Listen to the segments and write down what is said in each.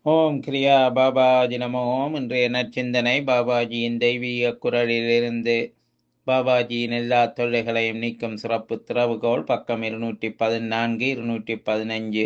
ஓம் கிரியா பாபாஜி நம ஓம் இன்றைய நற்சிந்தனை பாபாஜியின் தெய்வீக குரலிலிருந்து பாபாஜியின் எல்லா தொல்லைகளையும் நீக்கும் சிறப்பு திறவுகோல் பக்கம் இருநூற்றி பதினான்கு இருநூற்றி பதினஞ்சு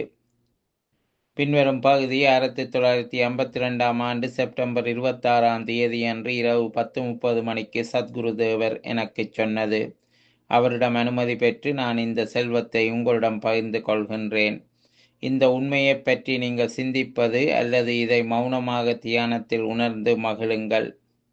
பின்வரும் பகுதி ஆயிரத்தி தொள்ளாயிரத்தி ஐம்பத்தி ரெண்டாம் ஆண்டு செப்டம்பர் இருபத்தாறாம் தேதி அன்று இரவு பத்து முப்பது மணிக்கு சத்குரு தேவர் எனக்கு சொன்னது அவரிடம் அனுமதி பெற்று நான் இந்த செல்வத்தை உங்களிடம் பகிர்ந்து கொள்கின்றேன் இந்த உண்மையை பற்றி நீங்கள் சிந்திப்பது அல்லது இதை மௌனமாக தியானத்தில் உணர்ந்து மகிழுங்கள்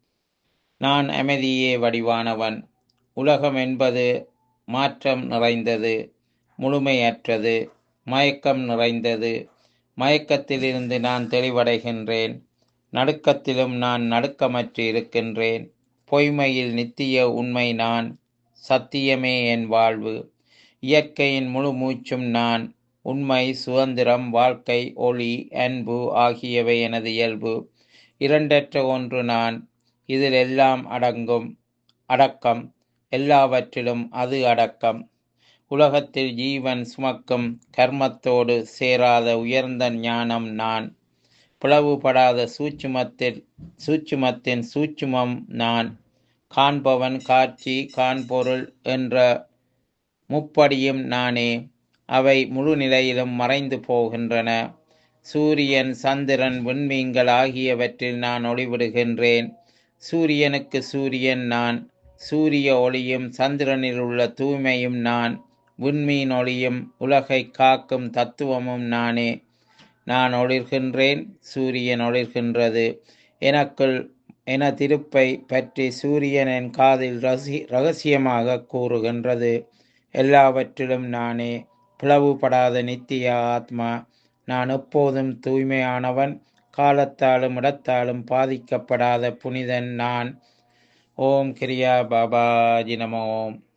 நான் அமைதியே வடிவானவன் உலகம் என்பது மாற்றம் நிறைந்தது முழுமையற்றது மயக்கம் நிறைந்தது மயக்கத்திலிருந்து நான் தெளிவடைகின்றேன் நடுக்கத்திலும் நான் நடுக்கமற்று இருக்கின்றேன் பொய்மையில் நித்திய உண்மை நான் சத்தியமே என் வாழ்வு இயற்கையின் முழு மூச்சும் நான் உண்மை சுதந்திரம் வாழ்க்கை ஒளி அன்பு ஆகியவை எனது இயல்பு இரண்டற்ற ஒன்று நான் இதில் எல்லாம் அடங்கும் அடக்கம் எல்லாவற்றிலும் அது அடக்கம் உலகத்தில் ஜீவன் சுமக்கும் கர்மத்தோடு சேராத உயர்ந்த ஞானம் நான் பிளவுபடாத சூட்சுமத்தில் சூட்சுமத்தின் சூட்சுமம் நான் காண்பவன் காட்சி காண்பொருள் என்ற முப்படியும் நானே அவை முழு நிலையிலும் மறைந்து போகின்றன சூரியன் சந்திரன் விண்மீன்கள் ஆகியவற்றில் நான் ஒளிவிடுகின்றேன் சூரியனுக்கு சூரியன் நான் சூரிய ஒளியும் சந்திரனில் உள்ள தூய்மையும் நான் விண்மீன் ஒளியும் உலகை காக்கும் தத்துவமும் நானே நான் ஒளிர்கின்றேன் சூரியன் ஒளிர்கின்றது எனக்குள் என திருப்பை பற்றி சூரியனின் காதில் ரசி ரகசியமாக கூறுகின்றது எல்லாவற்றிலும் நானே பிளவுபடாத நித்திய ஆத்மா நான் எப்போதும் தூய்மையானவன் காலத்தாலும் இடத்தாலும் பாதிக்கப்படாத புனிதன் நான் ஓம் கிரியா பாபாஜி நம ஓம்